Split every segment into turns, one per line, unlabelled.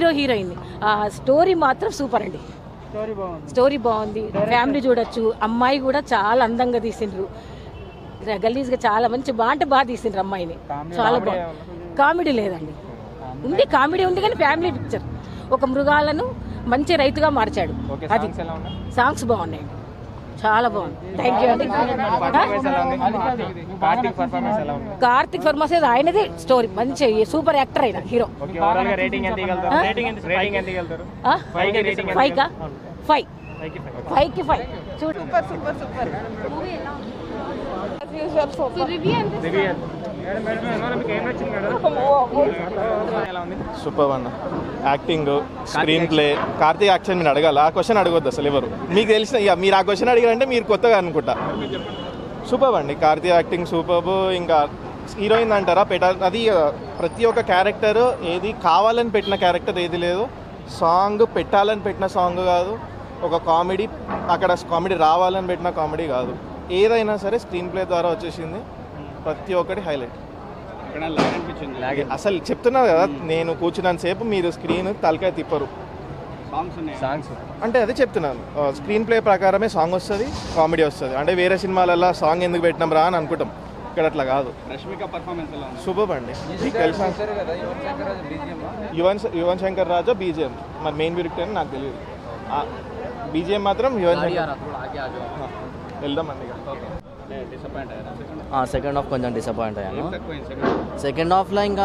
Hero heroine ఆ story మాత్రం super అండి
స్టోరీ బాగుంది
స్టోరీ బాగుంది ఫ్యామిలీ చూడొచ్చు అమ్మాయి కూడా చాలా అందంగా తీసిండ్రు గలీజ్గా చాలా మంచి బాగా అంటే బాగా తీసిండ్రు అమ్మాయిని చాలా బాగుంది కామెడీ లేదండి ఉంది కామెడీ ఉంది కానీ ఫ్యామిలీ పిక్చర్ ఒక మృగాలను మంచి రైతుగా మార్చాడు అది సాంగ్స్ బాగున్నాయి చాలా బాగుంది థ్యాంక్ యూ అండి
కార్తీక్ పర్ఫార్మెన్స్ ఎలా ఉంది
కార్తిక్ ఫర్మాస్ ఆయనది స్టోరీ మంచి సూపర్ యాక్టర్ అయిన హీరో
ఓకే ఓవరాల్ గా రేటింగ్ ఎంత ఇవ్వగలుగుతారు రేటింగ్ ఎంత రేటింగ్ ఎంత ఇవ్వగలుగుతారు ఫైవ్ కి రేటింగ్
ఫైవ్ కా ఫైవ్
ఫైవ్ కి ఫైవ్
ఫైవ్ కి ఫైవ్ చూడు
రివ్యూ మేడం మేడం మీకు ఏం నచ్చింది మేడం ఎలా ఉంది
సూపర్ అన్న acting screenplay Karthik action మీరు అడగాలి ఆ క్వశ్చన్ అడగొద్దు అసలు ఎవరు మీకు తెలిసిన ఇక మీరు ఆ క్వశ్చన్ అడిగారంటే మీరు కొత్తగా అనుకుంటా సూపర్ అండి కార్తీక్ యాక్టింగ్ సూపర్ ఇంకా హీరోయిన్ అంటారా పెట్ట అది ఆ, ప్రతి ఒక్క క్యారెక్టర్ ఏది కావాలని పెట్టిన క్యారెక్టర్ ఏది లేదు సాంగ్ పెట్టాలని పెట్టిన సాంగ్ కాదు ఒక కామెడీ అక్కడ కామెడీ రావాలని పెట్టిన కామెడీ కాదు ఏదైనా సరే స్క్రీన్ ప్లే ద్వారా వచ్చేసింది ప్రతి ఒక్కటి హైలైట్ అసలు చెప్తున్నారు కదా నేను కూర్చున్నంత సేపు మీరు స్క్రీన్ తలకాయ తిప్పరు
సాంగ్స్
అంటే అదే చెప్తున్నాను స్క్రీన్ ప్లే ప్రకారమే సాంగ్ వస్తుంది కామెడీ వస్తుంది అంటే వేరే సినిమాలలో సాంగ్ ఎందుకు పెట్టినాం రా అని అనుకుంటాం ఇక్కడ అట్లా కాదు
రష్మిక పర్ఫార్మెన్స్ ఎలా ఉంది
సూపర్ అండి మీకు తెలుసా యువన్ యువన్ శంకర్ రాజా బీజిఎం మరి మెయిన్ విరిక్ట్ అని నాకు తెలియదు బీజిఎం మాత్రం యువన్ శంకర్ ఆ, వెళ్దామండి ఇక.
డిసప్పాయింట్ అయ్యారా
సెకండ్ హాఫ్ కొంచెం డిసప్పాయింట్ అయ్యాను
తక్కువైంది సెకండ్
సెకండ్ హాఫ్లో ఇంకా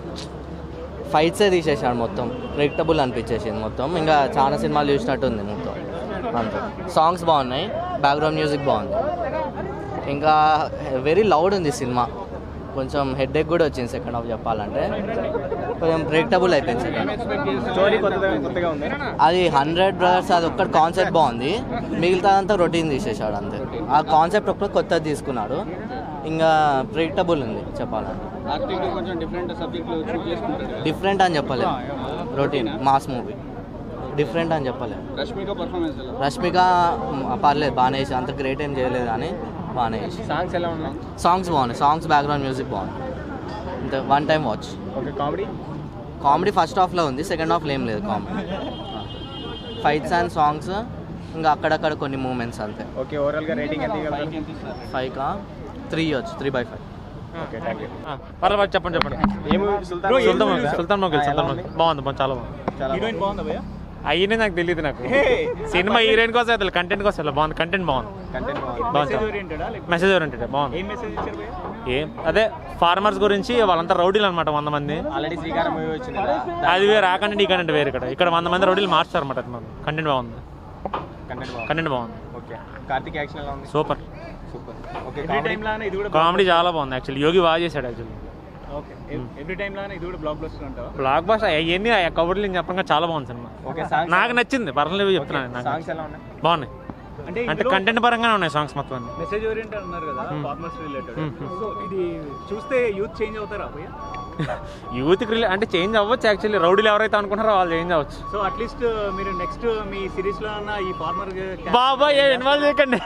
ఫైట్సే తీసేసాడు మొత్తం ప్రెడిక్టబుల్ అనిపించేసింది మొత్తం ఇంకా చాలా సినిమాలు చూసినట్టుంది మొత్తం అంతే సాంగ్స్ బాగున్నాయి బ్యాక్గ్రౌండ్ మ్యూజిక్ బాగుంది ఇంకా వెరీ లౌడ్ ఉంది సినిమా కొంచెం హెడ్ ఎక్ కూడా వచ్చింది సెకండ్ హాఫ్ చెప్పాలంటే కొంచెం ప్రెడిక్టబుల్ అయిపోయింది సెకండ్
స్టోరీ కొత్తగా కొత్తగా ఉంది
అది హండ్రెడ్ బ్రదర్స్ అది ఒక్కటి కాన్సెప్ట్ బాగుంది మిగతాదంతా రొటీన్ తీసేసాడు అంతే ఆ కాన్సెప్ట్ ఒక్కటి కొత్తది తీసుకున్నాడు ఇంకా ప్రెడిక్టబుల్ ఉంది చెప్పాలంటే
యాక్టింగ్ కొంచెం డిఫరెంట్ సబ్జెక్టులు చూస్ చేసుకుంటాడు కదా.
డిఫరెంట్ అని చెప్పలేదు రొటీన్ మాస్ మూవీ డిఫరెంట్ అని చెప్పలేదు
రష్మిక పర్ఫార్మెన్స్ ఎలా
రష్మిక మ్, పర్లేదు బాగానే చేసి అంత గ్రేట్ ఏం చేయలేదు కానీ బాగానే చేసి
సాంగ్స్ ఎలా ఉన్నాయి
సాంగ్స్ బాగున్నాయి సాంగ్స్ బ్యాక్గ్రౌండ్ మ్యూజిక్ బాగుంది అంతే one time watch
okay comedy
comedy first హాఫ్లో ఉంది సెకండ్ హాఫ్లో ఏం లేదు కామెడీ ఫైట్స్ అండ్ సాంగ్స్ ఇంకా అక్కడక్కడ కొన్ని మూమెంట్స్ అంతే
ఓకే ఓవరాల్ గా రేటింగ్ ఎంత ఇవ్వగలుగుతారు
ఎంత ఇస్తారు
ఫైవ్ కా త్రీ వచ్చు three by five
okay thank you
పర్లేదు చెప్పండి చెప్పండి
ఏ మూవీ సుల్తాన్
సుల్తాన్ మొగల్ సుల్తాన్ మొగల్ సుల్తాన్ మొగల్ బాగుంది బాగుంది చాలా బాగుంది
చాలా
హీరోయిన్ బాగుందా భయ్యా
అయ్యనే నాకు తెలియదు నాకు సినిమా హీరోయిన్ కోసం అసలు కంటెంట్ కోసం అసలు బాగుంది కంటెంట్ బాగుంది
కంటెంట్ బాగుంది
బాగుంది చాలా.
ఓరియంటెడా లేకపోతే
మెసేజ్ ఓరియంటెడ్ బాగుంది
ఏం మెసేజ్ ఇచ్చారు భయ్యా
ఏం అదే ఫార్మర్స్ గురించి వాళ్ళంతా రౌడీలు అనమాట వంద మంది
ఆల్రెడీ శ్రీకారం మూవీ వచ్చింది కదా
అది వేరే ఆ కంటెంట్ ఈ కంటెంట్ వేరే ఇక్కడ ఇక్కడ వంద మంది రౌడీలు మార్చారు అనమాట కంటెంట్ బాగుంది
కంటెంట్ బాగుంది
కంటెంట్ బాగుంది
ఓకే కార్తీక్ యాక్షన్ ఎలా ఉంది
super
super okay
every time లానే ఇది కూడా
కామెడీ చాలా బాగుంది యాక్చువల్లీ యోగి బాగా చేశాడు యాక్చువల్లీ
ఓకే ఎవ్రీ టైం లానే ఇది కూడా బ్లాక్ బస్టర్ అంటావా
బ్లాక్ బాస్ అవన్నీ కబుర్లు నేను చెప్పంగా చాలా బాగుంది సినిమా
ఓకే సాంగ్స్
నాకు నచ్చింది పర్లేదు చెప్తున్నాను నాకు
సాంగ్స్ ఎలా ఉన్నాయి
బాగున్నాయి
అంటే
అంటే కంటెంట్ పరంగానే ఉన్నాయి సాంగ్స్ మొత్తం అన్ని.
మెసేజ్ ఓరియంటెడ్ అన్నారు కదా ఫార్మర్స్ రిలేటెడ్
Hmm.
సో ఇది చూస్తే యూత్ చేంజ్ అవుతారా భయ్యా
యూత్కి రిలే అంటే చేంజ్ అవ్వచ్చు యాక్చువల్లీ రౌడీలు ఎవరైతే అనుకుంటారో వాళ్ళు చేంజ్ అవ్వచ్చు
సో అట్లీస్ట్ మీరు నెక్స్ట్ మీ సిరీస్ లో అన్న ఈ ఫార్మర్
బాబా ఏ ఇన్వాల్వ్ చేయకండి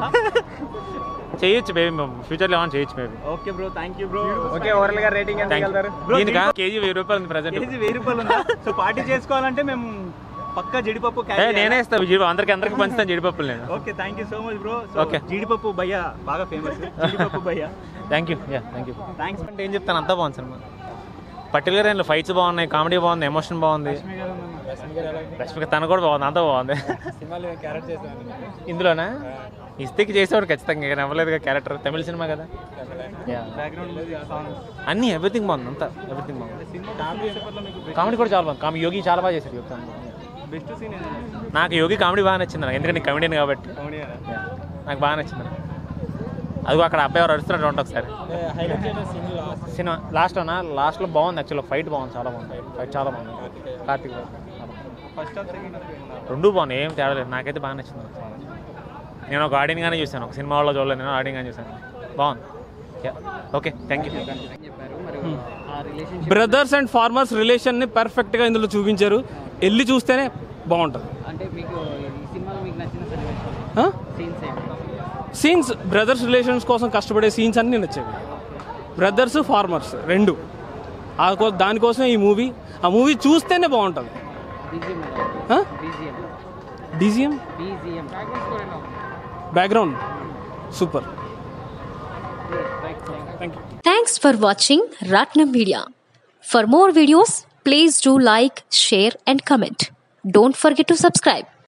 చేయొచ్చు బేబీ ఫ్యూచర్లో ఏమైనా చేయొచ్చు baby
okay bro thank you bro
okay overall గా రేటింగ్ ఎంత ఇవ్వగలుగుతారు
దీనికి కేజీ వెయ్యి రూపాయలు ఉంది ప్రజెంట్
కేజీ వెయ్యి రూపాయలు ఉందా సో పార్టీ చేసుకోవాలంటే మేము పక్కా జీడిపప్పు
ఏ నేనే ఇస్తాను జీడి అందరికి అందరికి పంచుతాను జీడిపప్పులు నేను
okay thank you so much bro
Okay.
జీడిపప్పు భయ్యా బాగా ఫేమస్ జీడిపప్పు భయ్యా
thank you yeah thank you
thanks
అంటే ఏం చెప్తాను అంతా బాగుంది సినిమా పర్టికులర్ ఏం ఫైట్స్ బాగున్నాయి కామెడీ బాగుంది ఎమోషన్ బాగుంది రష్మిక తన కూడా బాగుంది అంతా బాగుంది ఇందులోనా ఇస్తేకి చేసేవాడు ఖచ్చితంగా ఇక నవ్వలేదుగా క్యారెక్టర్ తమిళ సినిమా కదా Yeah. అన్నీ ఎవ్రీథింగ్ బాగుంది అంతా ఎవ్రీథింగ్ బాగుంది కామెడీ కూడా చాలా బాగుంది కామెడీ యోగి చాలా బాగా చేశారు యోగి
బెస్ట్ సీన్
నాకు యోగి కామెడీ బాగా నచ్చింది నాకు ఎందుకంటే కమెడియన్ కాబట్టి Yeah. నాకు బాగా నచ్చింది అది అక్కడ అబ్బాయి ఎవరు అరుస్తున్నట్టు ఉంటుంది ఒకసారి సినిమా లాస్ట్ అన్న లాస్ట్లో బాగుంది యాక్చువల్గా ఫైట్ బాగుంది చాలా బాగుంది ఫైట్ చాలా బాగుంది Karthik
first half second half
రెండు బాగున్నాయి ఏం తేడా లేదు నాకైతే బాగా నచ్చింది నేను ఒక ఆడియన్గానే చూశాను ఒక సినిమా వాళ్ళ చూడలేదు నేను ఆడియన్గానే చూశాను బాగుంది okay thank you
brothers and farmers రిలేషన్ని పర్ఫెక్ట్గా ఇందులో చూపించారు వెళ్ళి చూస్తేనే బాగుంటుంది
అంటే మీకు ఈ సినిమాలో మీకు నచ్చిన సన్నివేశం సీన్స్ ఏంటి
సీన్స్ బ్రదర్స్ రిలేషన్స్ కోసం కష్టపడే సీన్స్ అన్నీ నచ్చాయి బ్రదర్స్ ఫార్మర్స్ రెండు ఆ కో- దానికోసం ఈ మూవీ ఆ మూవీ చూస్తేనే బాగుంటుంది
BGM BGM
BGM
BGM
background super thank you
Thanks for watching Ratnam Media. For more videos, please do like, share, and comment. Don't forget to subscribe.